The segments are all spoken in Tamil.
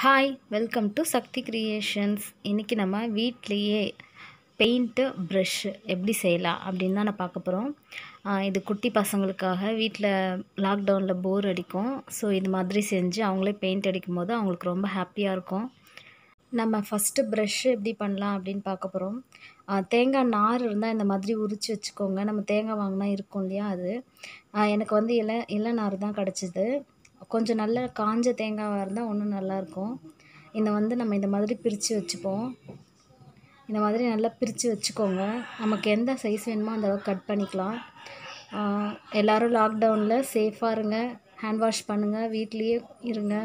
hi welcome to Shakti creations இன்றைக்கி நம்ம வீட்லேயே பெயிண்ட்டு ப்ரஷ்ஷு எப்படி செய்யலாம் அப்படின்னு தான் நான் பார்க்க போகிறோம் இது குட்டி பசங்களுக்காக வீட்டில் லாக்டவுனில் போர் அடிக்கும் ஸோ இது மாதிரி செஞ்சு அவங்களே பெயிண்ட் அடிக்கும் போது அவங்களுக்கு ரொம்ப ஹாப்பியாக இருக்கும் நம்ம ஃபஸ்ட்டு ப்ரஷ்ஷு எப்படி பண்ணலாம் அப்படின்னு பார்க்க போகிறோம் தேங்காய் நார் இருந்தால் இந்த மாதிரி உரித்து வச்சுக்கோங்க நம்ம தேங்காய் வாங்கினா இருக்கும் இல்லையா அது ஆ, எனக்கு வந்து இலை இலை நார் தான் கிடச்சிது கொஞ்சம் நல்ல காஞ்ச தேங்காவாக இருந்தால் இன்னும் நல்லாயிருக்கும் இதை வந்து நம்ம இந்த மாதிரி பிரித்து வச்சுப்போம் இந்த மாதிரி நல்லா பிரித்து வச்சுக்கோங்க நமக்கு எந்த சைஸ் வேணுமோ அந்த அளவுக்கு கட் பண்ணிக்கலாம் ஆ, எல்லாரும் லாக்டவுனில் சேஃபாக இருங்க ஹேண்ட் வாஷ் பண்ணுங்கள் வீட்லேயே இருங்க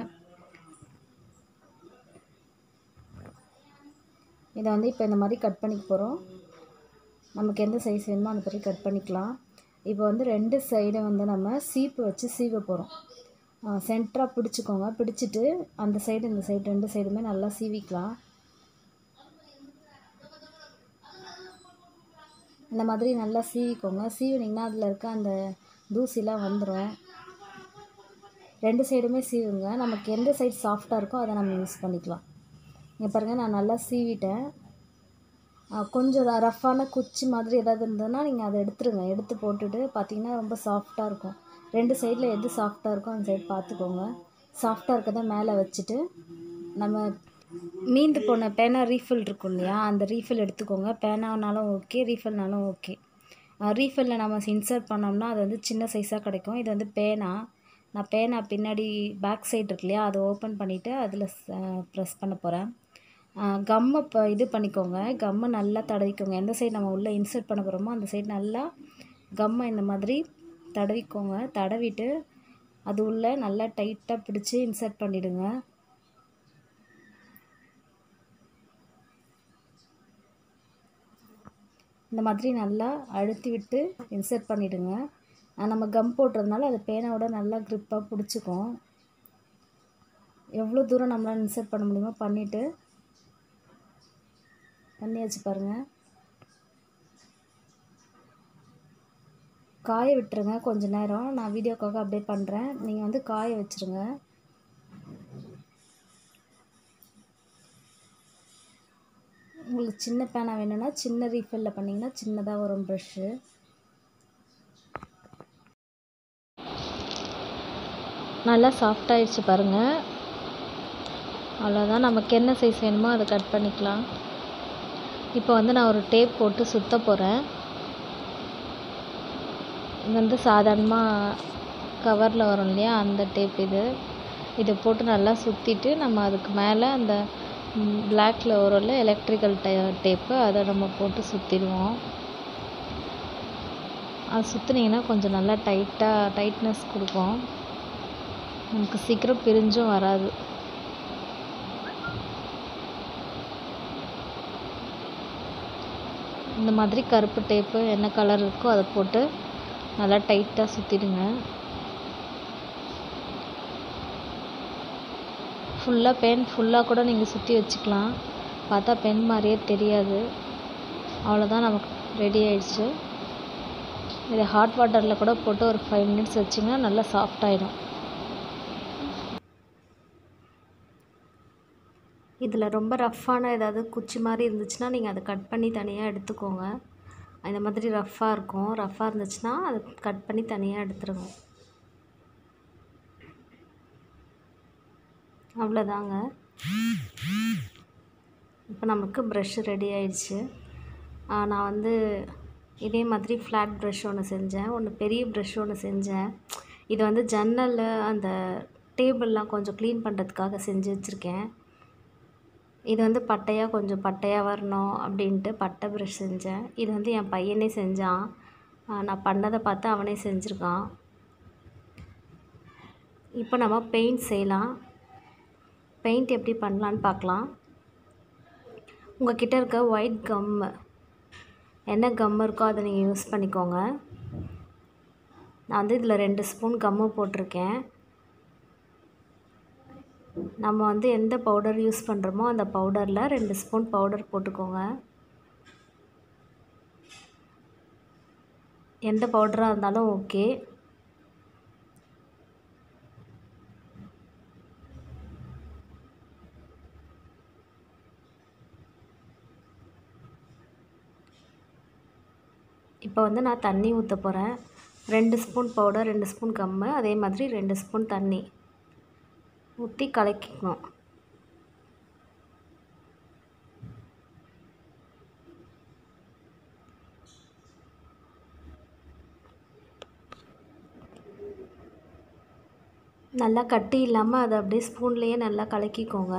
இதை வந்து இப்போ இந்த மாதிரி கட் பண்ணிக்க போகிறோம் நமக்கு எந்த சைஸ் வேணுமோ அந்த மாதிரி கட் பண்ணிக்கலாம் இப்போ வந்து ரெண்டு சைடை வந்து நம்ம சீப்பு வச்சு சீவ போகிறோம் சென்டராக பிடிச்சிக்கோங்க பிடிச்சிட்டு அந்த சைடு இந்த சைடு ரெண்டு சைடுமே நல்லா சீவிக்கலாம் இந்த மாதிரி நல்லா சீவிக்கோங்க சீவினிங்கன்னா அதில் இருக்க அந்த தூசிலாம் வந்துடும் ரெண்டு சைடுமே சீவுங்க நமக்கு எந்த சைடு சாஃப்டாக இருக்கோ அதை நம்ம யூஸ் பண்ணிக்கலாம் இங்கே பாருங்கள் நான் நல்லா சீவிட்டேன் ஆ, கொஞ்சம் ரஃப்பான குச்சி மாதிரி ஏதாவது இருந்ததுன்னா நீங்கள் அதை எடுத்துருங்க எடுத்து போட்டுட்டு பார்த்தீங்கன்னா ரொம்ப சாஃப்டாக இருக்கும் ரெண்டு சைடில் எது சாஃப்டாக இருக்கோ அந்த சைடு பார்த்துக்கோங்க சாஃப்டாக இருக்கதை மேலே வச்சுட்டு நம்ம மீந்து போன பேனா ரீஃபில் இருக்கும் இல்லையா அந்த ரீஃபில் எடுத்துக்கோங்க பேனானாலும் ஓகே ரீஃபில்னாலும் ஓகே ரீஃபில்லில் நம்ம இன்சர்ட் பண்ணோம்னா அது வந்து சின்ன சைஸாக கிடைக்கும் இது வந்து பேனா நான் பேனா பின்னாடி பேக் சைடு இருக்கு இல்லையா அதை ஓப்பன் பண்ணிவிட்டு அதில் ப்ரெஸ் பண்ண போகிறேன் கம்மை இப்போ இது பண்ணிக்கோங்க கம்மை நல்லா தடவிக்கோங்க எந்த சைடு நம்ம உள்ளே இன்சர்ட் பண்ண போகிறோமோ அந்த சைடு நல்லா கம்மை இந்த மாதிரி தடவிக்கோங்க தடவிட்டு அது உள்ளே நல்லா டைட்டாக பிடிச்சி இன்சர்ட் பண்ணிவிடுங்க இந்த மாதிரி நல்லா அழுத்தி விட்டு இன்சர்ட் பண்ணிவிடுங்க நம்ம கம் போட்டுறதுனால அது பேனாவோட நல்லா க்ரிப்பாக பிடிச்சிக்கும் எவ்வளோ தூரம் நம்மளால் இன்சர்ட் பண்ண முடியுமோ பண்ணிவிட்டு பண்ணியாச்சு பாருங்கள் காய விட்டுருங்க கொஞ்ச நேரம் நான் வீடியோக்காக அப்படியே பண்ணுறேன் நீங்கள் வந்து காய வச்சுருங்க உங்களுக்கு சின்ன பேனா வேணும்னா சின்ன ரீஃபில்லில் பண்ணிங்கன்னா சின்னதாக வரும் ப்ரஷ்ஷு நல்லா சாஃப்டாகிடுச்சு பாருங்கள் அவ்வளோதான் நமக்கு என்ன சைஸ் வேணுமோ அதை கட் பண்ணிக்கலாம் இப்போ வந்து நான் ஒரு டேப் போட்டு சுத்த போகிறேன் இது வந்து சாதாரணமாக கவரில் வரும் இல்லையா அந்த டேப் இது இதை போட்டு நல்லா சுற்றிட்டு நம்ம அதுக்கு மேலே அந்த பிளாக்ல வரும்ல எலக்ட்ரிக்கல் டே டேப்பு அதை நம்ம போட்டு சுற்றிடுவோம் அது சுற்றுனீங்கன்னா கொஞ்சம் நல்லா டைட்டாக டைட்னஸ் கொடுக்கும் நமக்கு சீக்கிரம் பிரிஞ்சும் வராது இந்த மாதிரி கருப்பு டேப்பு என்ன கலர் இருக்கோ அதை போட்டு நல்லா டைட்டாக சுற்றிடுங்க ஃபுல்லாக பென் ஃபுல்லாக கூட நீங்கள் சுற்றி வச்சுக்கலாம் பார்த்தா பென் மாதிரியே தெரியாது அவ்வளோதான் நமக்கு ரெடி ஆயிடுச்சு இதை ஹாட் வாட்டரில் கூட போட்டு ஒரு ஃபைவ் மினிட்ஸ் வச்சிங்கன்னா நல்லா சாஃப்ட் ஆகிடும் இதில் ரொம்ப ரஃப்பான ஏதாவது குச்சி மாதிரி இருந்துச்சுன்னா நீங்கள் அதை கட் பண்ணி தனியாக எடுத்துக்கோங்க இந்த மாதிரி ரஃப்பாக இருக்கும் ரஃப்பாக இருந்துச்சுன்னா அதை கட் பண்ணி தனியாக எடுத்துருங்க அவ்வளோதாங்க இப்போ நமக்கு ப்ரஷ் ரெடி ஆயிடுச்சு ஆ, நான் வந்து இதே மாதிரி ஃப்ளாட் ப்ரஷ் ஒன்று செஞ்சேன் ஒன்று பெரிய ப்ரஷ் ஒன்று செஞ்சேன் இது வந்து ஜன்னலில் அந்த டேபிள்லாம் கொஞ்சம் க்ளீன் பண்ணுறதுக்காக செஞ்சு வச்சுருக்கேன் இது வந்து பட்டையாக கொஞ்சம் பட்டையாக வரணும் அப்படின்ட்டு பட்டை ப்ரஷ் செஞ்சேன் இது வந்து என் பையனே செஞ்சான் ஆ, நான் பண்ணதை பார்த்து அவனே செஞ்சுருக்கான் இப்போ நம்ம பெயிண்ட் செய்யலாம் பெயிண்ட் எப்படி பண்ணலான்னு பார்க்கலாம் உங்கள் கிட்ட இருக்க ஒயிட் கம்மு என்ன கம் இருக்கோ அதை நீங்கள் யூஸ் பண்ணிக்கோங்க நான் வந்து இதில் ரெண்டு ஸ்பூன் கம்மு போட்டிருக்கேன் நம்ம வந்து எந்த பவுடர் யூஸ் பண்ணுறோமோ அந்த பவுடரில் ரெண்டு ஸ்பூன் பவுடர் போட்டுக்கோங்க எந்த பவுடராக இருந்தாலும் ஓகே இப்போ வந்து நான் தண்ணி ஊற்ற போகிறேன் ரெண்டு ஸ்பூன் பவுடர் ரெண்டு ஸ்பூன் கம்மு அதே மாதிரி ரெண்டு ஸ்பூன் தண்ணி ஊற்றி கலக்கிக்கணும் நல்லா கட்டி இல்லாமல் அதை அப்படியே ஸ்பூன்லேயே நல்லா கலக்கிக்கோங்க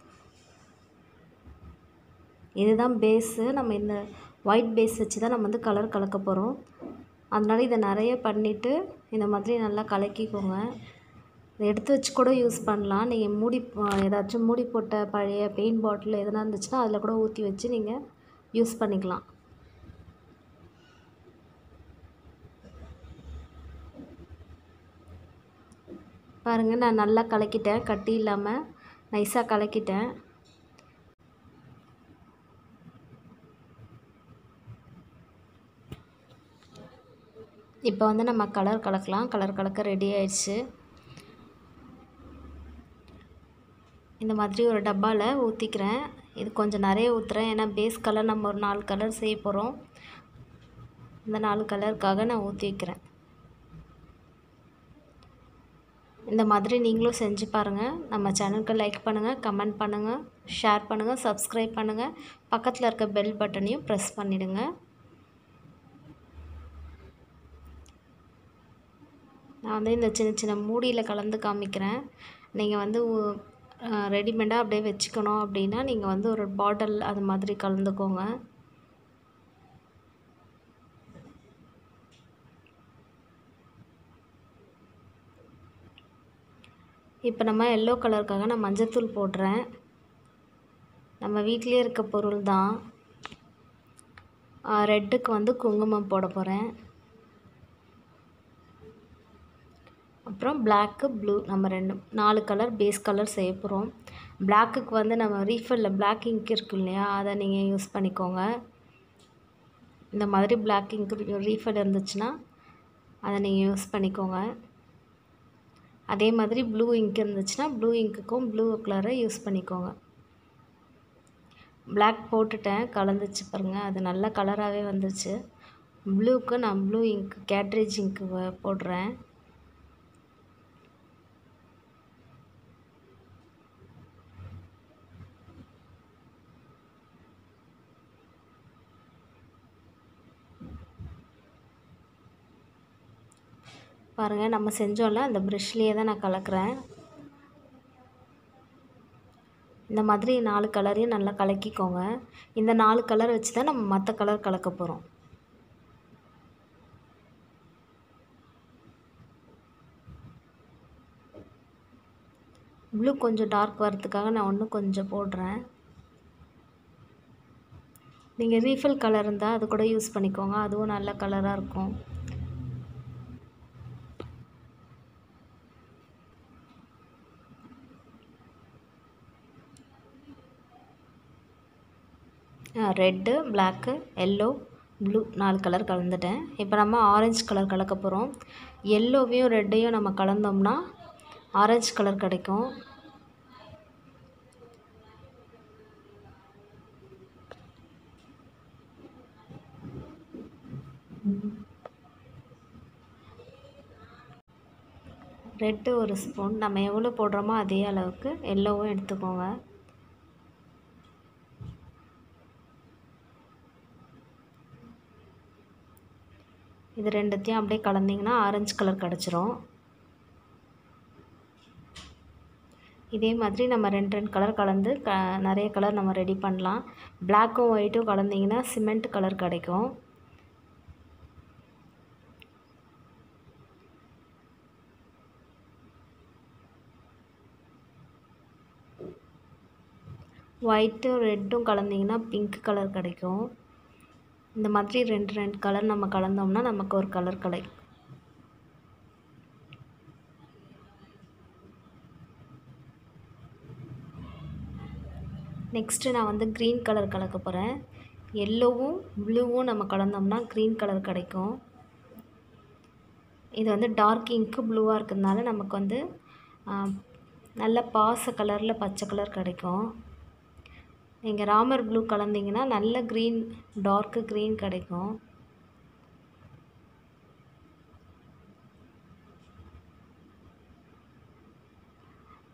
இதுதான் பேஸு நம்ம இந்த ஒயிட் பேஸ் வச்சு தான் நம்ம வந்து கலர் கலக்க போகிறோம் அதனால இதை நிறைய பண்ணிவிட்டு இந்த மாதிரி நல்லா கலக்கிக்கோங்க இதை எடுத்து வச்சு கூட யூஸ் பண்ணலாம் நீங்கள் மூடி ஏதாச்சும் மூடி போட்ட பழைய பெயிண்ட் பாட்டில் எதனா இருந்துச்சுன்னா அதில் கூட ஊற்றி வச்சு நீங்கள் யூஸ் பண்ணிக்கலாம் பாருங்கள் நான் நல்லா கலக்கிட்டேன் கட்டி இல்லாமல் நைஸாக கலக்கிட்டேன் இப்போ வந்து நம்ம கலர் கலக்கலாம் கலர் கலக்க ரெடி ஆயிடுச்சு இந்த மாதிரி ஒரு டப்பாவில் ஊற்றிக்கிறேன் இது கொஞ்சம் நிறைய ஊற்றுறேன் ஏன்னா பேஸ் கலர் நம்ம ஒரு நாலு கலர் செய்ய போகிறோம் இந்த நாலு கலருக்காக நான் ஊற்றி வைக்கிறேன் இந்த மாதிரி நீங்களும் செஞ்சு பாருங்கள் நம்ம சேனலுக்கு லைக் பண்ணுங்கள் கமெண்ட் பண்ணுங்கள் ஷேர் பண்ணுங்கள் சப்ஸ்கிரைப் பண்ணுங்கள் பக்கத்தில் இருக்க பெல் பட்டனையும் ப்ரெஸ் பண்ணிவிடுங்க நான் வந்து இந்த சின்ன சின்ன மூடியில் கலந்து காமிக்கிறேன் நீங்கள் வந்து ரெடிமேடாக அப்படியே வச்சுக்கணும் அப்படின்னா நீங்கள் வந்து ஒரு பாட்டில் அது மாதிரி கலந்துக்கோங்க இப்போ நம்ம எல்லோ கலருக்காக நான் மஞ்சத்தூள் போடுறேன் நம்ம வீட்டிலே இருக்க பொருள் தான் ரெட்டுக்கு வந்து குங்குமம் போட போகிறேன் அப்புறம் பிளாக்கு ப்ளூ நம்ம ரெண்டு நாலு கலர் பேஸ் கலர் செய்ய போகிறோம் பிளாக்குக்கு வந்து நம்ம ரீஃபில்லில் பிளாக் இங்க் இருக்கு இல்லையா அதை நீங்கள் யூஸ் பண்ணிக்கோங்க இந்த மாதிரி பிளாக் இங்க் ரீஃபில் இருந்துச்சுன்னா அதை நீங்கள் யூஸ் பண்ணிக்கோங்க அதே மாதிரி ப்ளூ இங்க் இருந்துச்சுன்னா ப்ளூ இங்க்குக்கும் ப்ளூ கலரை யூஸ் பண்ணிக்கோங்க பிளாக் போட்டுட்டேன் கலந்துச்சு பாருங்கள் அது நல்ல கலராகவே வந்துச்சு ப்ளூக்கு நான் ப்ளூ இங்க் கேட்ரேஜ் இங்க்கு போடுறேன் பாருங்கள் நம்ம செஞ்சோம்ல அந்த ப்ரெஷ்லேயே தான் நான் கலக்கிறேன் இந்த மாதிரி நாலு கலரையும் நல்லா கலக்கிக்கோங்க இந்த நாலு கலர் வச்சு தான் நம்ம மற்ற கலர் கலக்க போகிறோம் ப்ளூ கொஞ்சம் டார்க் வரதுக்காக நான் இன்னும் கொஞ்சம் போடுறேன் நீங்கள் ரீஃபில் கலர் இருந்தால் அது கூட யூஸ் பண்ணிக்கோங்க அதுவும் நல்ல கலராக இருக்கும் ரெட்டு பிளாக்கு எல்லோ ப்ளூ நாலு கலர் கலந்துட்டேன் இப்போ நம்ம ஆரஞ்சு கலர் கலக்க போகிறோம் எல்லோவையும் ரெட்டையும் நம்ம கலந்தோம்னா ஆரஞ்சு கலர் கிடைக்கும் ரெட்டு ஒரு ஸ்பூன் நம்ம எவ்வளோ போடுறோமோ அதே அளவுக்கு எல்லோவும் எடுத்துக்கோங்க இது ரெண்டுத்தையும் அப்படியே கலந்திங்கன்னா ஆரஞ்சு கலர் கிடச்சிரும் இதே மாதிரி நம்ம ரெண்டு ரெண்டு கலர் கலந்து க நிறைய கலர் நம்ம ரெடி பண்ணலாம் பிளாக்கும் ஒயிட்டும் கலந்திங்கன்னா சிமெண்ட் கலர் கிடைக்கும் ஒயிட்டும் ரெட்டும் கலந்திங்கன்னா பிங்க் கலர் கிடைக்கும் இந்த மாதிரி ரெண்டு ரெண்டு கலர் நம்ம கலந்தோம்னா நமக்கு ஒரு கலர் கிடைக்கும் நெக்ஸ்ட்டு நான் வந்து க்ரீன் கலர் கலக்க போகிறேன் எல்லோவும் ப்ளூவும் நம்ம கலந்தோம்னா க்ரீன் கலர் கிடைக்கும் இது வந்து டார்க் இங்க்கு ப்ளூவாக இருக்கிறதுனால நமக்கு வந்து நல்ல பாச கலரில் பச்சை கலர் கிடைக்கும் நீங்கள் ராமர் ப்ளூ கலந்திங்கன்னா நல்ல க்ரீன் டார்க்கு க்ரீன் கிடைக்கும்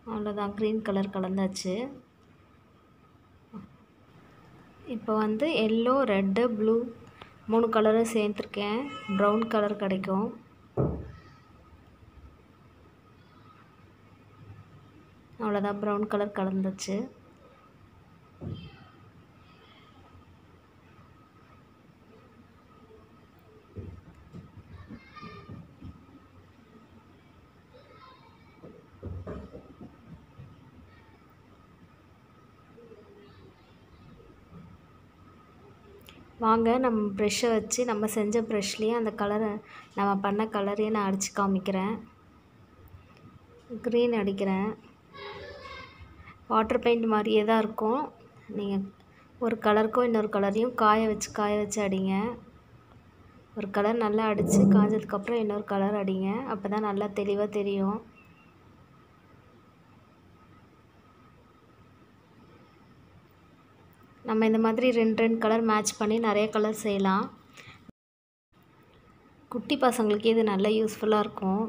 அவ்வளோதான் க்ரீன் கலர் கலந்தாச்சு இப்போ வந்து எல்லோ ரெட்டு ப்ளூ மூணு கலரும் சேர்த்துருக்கேன் ப்ரௌன் கலர் கிடைக்கும் அவ்வளோதான் ப்ரௌன் கலர் கலந்துச்சு வாங்க நம்ம ப்ரெஷ்ஷை வச்சு நம்ம செஞ்ச ப்ரெஷ்லேயே அந்த கலரை நம்ம பண்ண கலரையே நான் அடித்து காமிக்கிறேன் க்ரீன் அடிக்கிறேன் வாட்டர் பெயிண்ட் மாதிரியே தான் இருக்கும் நீங்கள் ஒரு கலருக்கும் இன்னொரு கலரையும் காய வச்சு காய வச்சு அடிங்க ஒரு கலர் நல்லா அடித்து காஞ்சதுக்கப்புறம் இன்னொரு கலர் அடிங்க அப்போ தான் நல்லா தெளிவாக தெரியும் நம்ம இந்த மாதிரி ரெண்டு ரெண்டு கலர் மேட்ச் பண்ணி நிறைய கலர் செய்யலாம் குட்டி பசங்களுக்கு இது நல்ல யூஸ்ஃபுல்லாக இருக்கும்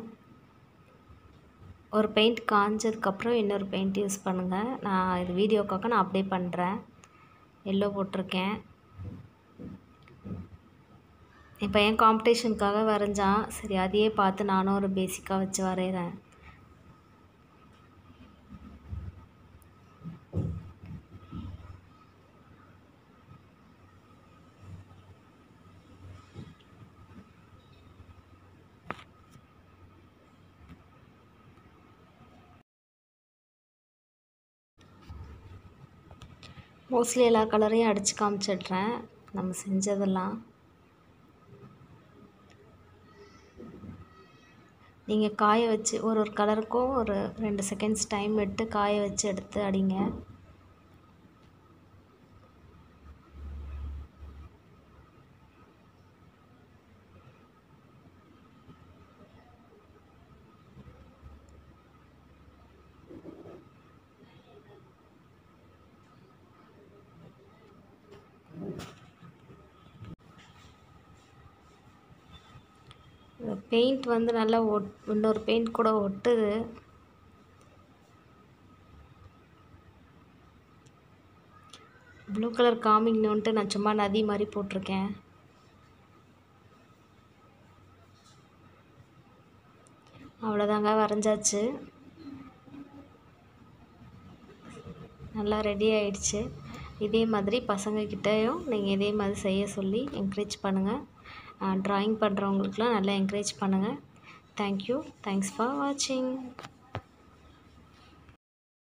ஒரு பெயிண்ட் காஞ்சதுக்கப்புறம் இன்னொரு பெயிண்ட் யூஸ் பண்ணுங்கள் நான் இது வீடியோக்காக நான் அப்ளை பண்ணுறேன் எல்லோ போட்டிருக்கேன் இப்போ என் காம்படிஷனுக்காக வரைஞ்சான் சரி அதையே பார்த்து நானும் ஒரு பேசிக்காக வச்சு வரைகிறேன் மோஸ்ட்லி எல்லா கலரையும் அடித்து காமிச்சிடுறேன் நம்ம செஞ்சதெல்லாம் நீங்கள் காய வச்சு ஒரு ஒரு கலருக்கும் ஒரு ரெண்டு செகண்ட்ஸ் டைம் விட்டு காய வச்சு எடுத்து அடிங்க பெயிண்ட் வந்து நல்லா ஒட் இன்னொரு பெயிண்ட் கூட ஒட்டுது ப்ளூ கலர் காமிக்கணுன்ட்டு நான் சும்மா நதி மாதிரி போட்டிருக்கேன் அவ்வளோதாங்க வரைஞ்சாச்சு நல்லா ரெடி ஆயிடுச்சு இதே மாதிரி பசங்கக்கிட்டேயும் நீங்கள் இதே மாதிரி செய்ய சொல்லி என்கரேஜ் பண்ணுங்கள் ட்ராயிங் பண்ணுறவங்களுக்குலாம் நல்லா என்கரேஜ் பண்ணுங்கள் தேங்க்யூ தேங்க்ஸ் ஃபார் வாட்சிங்